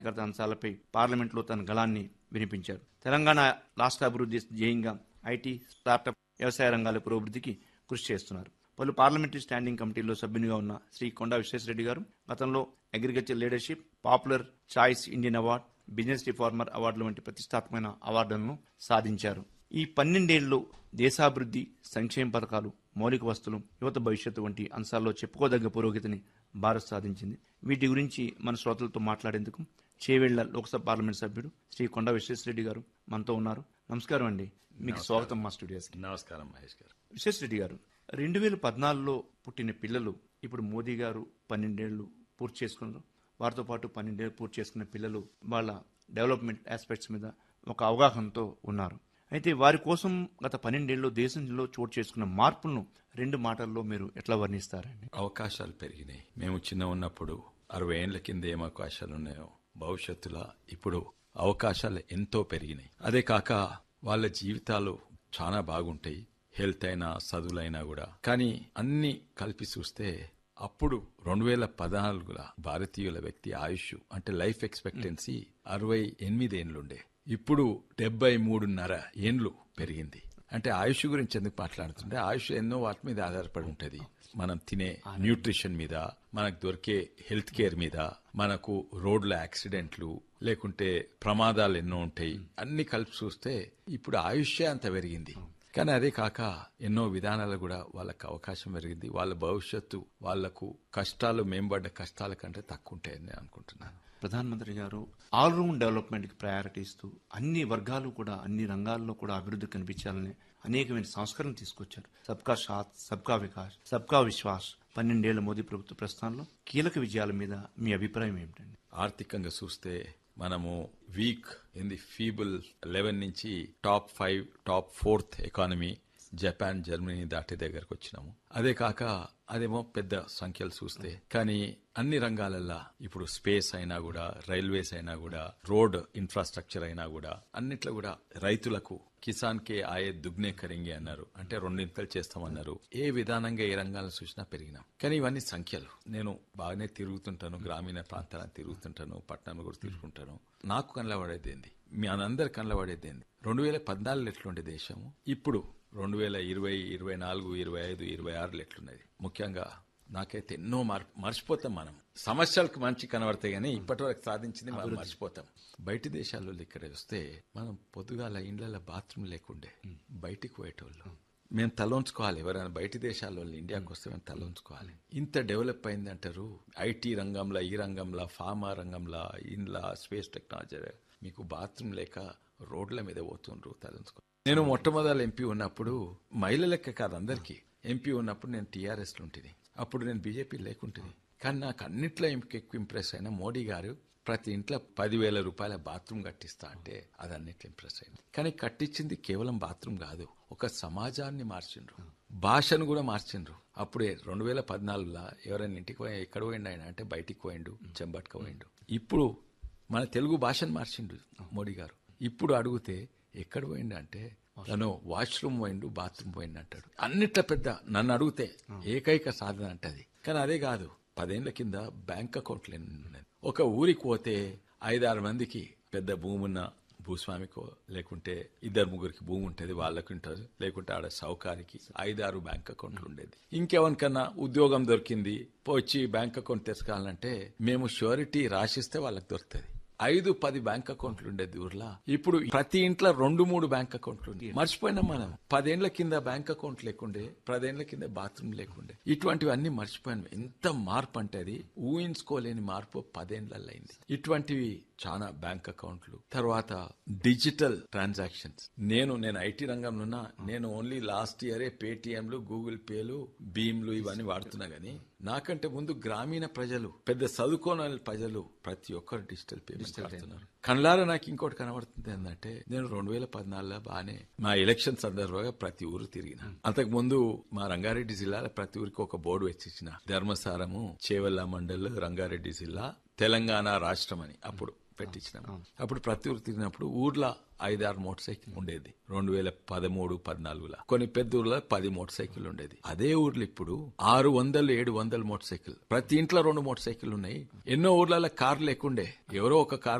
గత అంశాలపై పార్లమెంట్లో తన గళాన్ని వినిపించారు తెలంగాణ రాష్ట్ర అభివృద్ధి ధ్యేయంగా ఐటీ స్టార్టప్ వ్యవసాయ రంగాల పురోభివృద్ధికి కృషి చేస్తున్నారు పలు పార్లమెంటరీ స్టాండింగ్ కమిటీలో సభ్యునిగా ఉన్న శ్రీ కొండా విశ్వేశ్వరరెడ్డి గారు గతంలో agriculture leadership popular choice Indian award business reformer అవార్డుల వంటి ప్రతిష్టాత్మకమైన అవార్డులను సాధించారు ఈ పన్నెండేళ్లు దేశాభివృద్ధి సంక్షేమ పథకాలు మౌలిక వస్తువులు యువత భవిష్యత్తు వంటి అంశాల్లో చెప్పుకోదగ్గ పురోగతిని భారత్ సాధించింది వీటి గురించి మన శ్రోతలతో మాట్లాడేందుకు చేవేళ్ల లోక్సభ పార్లమెంట్ సభ్యుడు శ్రీ కొండా విశ్వేశ్వరరెడ్డి గారు మనతో ఉన్నారు నమస్కారం అండి మీకు స్వాగతం మా స్టూడియోస్కి నమస్కారం మహేష్ గారు విశ్వేశ్వరరెడ్డి గారు రెండు వేల పద్నాలుగులో పుట్టిన పిల్లలు ఇప్పుడు మోదీ గారు పన్నెండేళ్లు పూర్తి చేసుకున్నారు వారితో పాటు పన్నెండేళ్లు పూర్తి చేసుకున్న పిల్లలు వాళ్ళ డెవలప్మెంట్ ఆస్పెక్ట్స్ మీద ఒక అవగాహనతో ఉన్నారు అయితే వారి కోసం గత పన్నెండేళ్ళు దేశంలో చోటు చేసుకున్న మార్పులను రెండు మాటల్లో మీరు ఎట్లా వర్ణిస్తారండి అవకాశాలు పెరిగినాయి మేము చిన్న ఉన్నప్పుడు అరవై ఏళ్ల కింద ఏం అవకాశాలు ఉన్నాయో భవిష్యత్తులో ఇప్పుడు అవకాశాలు ఎంతో పెరిగినాయి అదే కాక వాళ్ళ జీవితాలు చాలా బాగుంటాయి హెల్త్ అయినా చదువులైనా కూడా కానీ అన్ని కలిపి చూస్తే అప్పుడు రెండు వేల పద్నాలుగుల భారతీయుల వ్యక్తి ఆయుష్ అంటే లైఫ్ ఎక్స్పెక్టెన్సీ అరవై ఎనిమిది ఏండ్లుండే ఇప్పుడు డెబ్బై మూడున్నర ఏండ్లు పెరిగింది అంటే ఆయుష్ గురించి ఎందుకు మాట్లాడుతుంటే ఆయుష్ ఎన్నో వాటి మీద ఆధారపడి ఉంటది మనం తినే న్యూట్రిషన్ మీద మనకు దొరికే హెల్త్ కేర్ మీద మనకు రోడ్ల యాక్సిడెంట్లు లేకుంటే ప్రమాదాలు ఎన్నో ఉంటాయి అన్ని కలిపి చూస్తే ఇప్పుడు ఆయుష్యే అంత పెరిగింది కానీ అదే కాక ఎన్నో విధానాలు కూడా వాళ్ళకి అవకాశం పెరిగింది వాళ్ళ భవిష్యత్తు వాళ్లకు కష్టాలు మేంబడ్డ కష్టాల కంటే తక్కువ ఉంటాయని నేను అనుకుంటున్నాను ప్రధానమంత్రి గారు ఆల్రౌండ్ డెవలప్మెంట్కి ప్రయారిటీ ఇస్తూ అన్ని వర్గాలు కూడా అన్ని రంగాల్లో కూడా అభివృద్ధి కనిపించాలని అనేకమైన సంస్కరణలు తీసుకొచ్చారు సబ్కా సాత్ సబ్కా వికాస్ సబ్కా విశ్వాస్ పన్నెండేళ్ల మోదీ ప్రభుత్వ ప్రస్థానంలో కీలక విజయాల మీద మీ అభిప్రాయం ఏమిటండి ఆర్థికంగా చూస్తే మనము weak in the feeble eleven నుంచి top five top fourth economy Japan Germany దాటి దగ్గరకు వచ్చినాము అదే కాక అదేమో పెద్ద సంఖ్యలు చూస్తే కానీ అన్ని రంగాలల్లో ఇప్పుడు స్పేస్ అయినా కూడా రైల్వేస్ అయినా కూడా రోడ్ ఇన్ఫ్రాస్ట్రక్చర్ అయినా కూడా అన్నిట్లో కూడా రైతులకు కిసాన్ కే ఆయే దుగ్నే కరింగి అన్నారు అంటే రెండింతలు చేస్తామన్నారు ఏ విధానంగా ఏ రంగాలను చూసినా పెరిగినాం కానీ ఇవన్నీ సంఖ్యలు నేను బాగానే తిరుగుతుంటాను గ్రామీణ ప్రాంతాలను తిరుగుతుంటాను పట్టణాలు కూడా తిరుగుతుంటాను నాకు కనలబడేది ఏంది మీ అందరు కనలబడేది ఏంది రెండు వేల పద్నాలుగు ఎట్లుండే దేశము ఇప్పుడు రెండు వేల ఇరవై ఇరవై నాలుగు ఇరవై ఐదు ఇరవై ఆరులు ఎట్లున్నది ముఖ్యంగా నాకైతే ఎన్నో మార్ మర్చిపోతాం మనం సమస్యలకు మంచి కనబడతాయి కానీ ఇప్పటి వరకు సాధించింది మనం మర్చిపోతాం బయటి దేశాల్లో ఇక్కడ వస్తే మనం పొద్దుగాల ఇండ్ల బాత్రూమ్ లేకుండే బయటికి పోయేటోళ్ళు మేము తలోంచుకోవాలి ఎవరైనా బయటి దేశాల్లో ఇండియాకి వస్తే మేము తలోంచుకోవాలి ఇంత డెవలప్ అయింది అంటారు ఐటీ రంగంలో ఈ రంగంలో ఫార్మా రంగంలో ఇండ్ల స్పేస్ టెక్నాలజీ మీకు బాత్రూమ్ లేక రోడ్ల మీద పోతుండ్రు తలంచుకో నేను మొట్టమొదటి ఎంపీ ఉన్నప్పుడు మహిళలకే కాదు అందరికీ ఎంపీ ఉన్నప్పుడు నేను టీఆర్ఎస్ లో ఉంటుంది అప్పుడు నేను బీజేపీ లేకుంటుంది కానీ నాకు అన్నిట్లో ఎక్కువ ఇంప్రెస్ అయిన మోడీ గారు ప్రతి ఇంట్లో పదివేల రూపాయల బాత్రూమ్ కట్టిస్తా అంటే అది అన్నిట్లో ఇంప్రెస్ అయింది కానీ కట్టించింది కేవలం బాత్రూమ్ కాదు ఒక సమాజాన్ని మార్చిండ్రు భాషను కూడా మార్చిండ్రు అప్పుడే రెండు వేల పద్నాలుగులో ఎవరైనా ఇంటికి పోయి ఎక్కడ పోయిండు ఆయన అంటే బయటికి పోయిండు చెంబట్క పోయిండు ఇప్పుడు మన తెలుగు భాషను మార్చిండు మోడీ గారు ఇప్పుడు అడిగితే ఎక్కడ పోయిండు అంటే తను వాష్రూమ్ పోయిండు బాత్రూమ్ పోయిండు అంటాడు అన్నిట్ల పెద్ద నన్ను అడిగితే ఏకైక సాధన అంటది కానీ అదే కాదు పదేళ్ల కింద బ్యాంక్ అకౌంట్లు ఎన్ని ఉన్నది ఒక ఊరికి పోతే ఐదారు మందికి పెద్ద భూమి ఉన్న భూస్వామికో లేకుంటే ఇద్దరు ముగ్గురికి భూమి ఉంటుంది వాళ్ళకి ఉంటుంది లేకుంటే ఆడ సౌకారికి ఐదారు బ్యాంక్ అకౌంట్లు ఉండేది ఇంకెవరికన్నా ఉద్యోగం దొరికింది వచ్చి బ్యాంక్ అకౌంట్ తెచ్చుకోవాలంటే మేము ష్యూరిటీ రాసిస్తే వాళ్ళకి దొరుకుతుంది ఐదు పది బ్యాంక్ అకౌంట్లు ఉండేది ఊర్లో ఇప్పుడు ప్రతి ఇంట్లో రెండు మూడు బ్యాంక్ అకౌంట్లు ఉన్నాయి మర్చిపోయినాం మనం పదేండ్ల కింద బ్యాంక్ అకౌంట్ లేకుండే పదేండ్ల కింద బాత్రూమ్ లేకుండే ఇటువంటివి అన్ని మర్చిపోయాను ఎంత మార్పు అంటే అది ఊహించుకోలేని మార్పు పదేండ్లలో అయింది ఇటువంటివి చాలా బ్యాంక్ అకౌంట్లు తర్వాత డిజిటల్ ట్రాన్సాక్షన్స్ నేను నేను ఐటీ రంగంలో ఉన్నా నేను ఓన్లీ లాస్ట్ ఇయరే పేటిఎంలు గూగుల్ పేలు భీమ్లు ఇవన్నీ వాడుతున్నా గానీ నాకంటే ముందు గ్రామీణ ప్రజలు పెద్ద చదువుకోని ప్రజలు ప్రతి ఒక్కరు డిజిటల్ పేమెంట్ వాడుతున్నారు కళ్ళారా నాకు ఇంకోటి కనబడుతుంది ఏంటంటే నేను రెండు వేల పద్నాలుగులో బాగానే మా ఎలక్షన్ సందర్భంగా ప్రతి ఊరు తిరిగిన అంతకు ముందు మా రంగారెడ్డి జిల్లాలో ప్రతి ఊరికి ఒక బోర్డు వచ్చిచ్చిన ధర్మసారము చేవల్ల మండల్ రంగారెడ్డి జిల్లా తెలంగాణ రాష్ట్రం అని అప్పుడు పెట్టించినాం అప్పుడు ప్రతి ఊరు తిరిగినప్పుడు ఊర్లో ఐదారు మోటార్ సైకిల్ ఉండేది రెండు వేల పదమూడు పద్నాలుగులో కొన్ని పెద్ద ఊర్లో పది మోటార్ సైకిల్ ఉండేది అదే ఊర్లో ఇప్పుడు ఆరు వందలు ఏడు వందల మోటార్ సైకిల్ ప్రతి ఇంట్లో రెండు మోటార్ సైకిల్ ఉన్నాయి ఎన్నో ఊర్లలో కార్లు లేకుండే ఎవరో ఒక కారు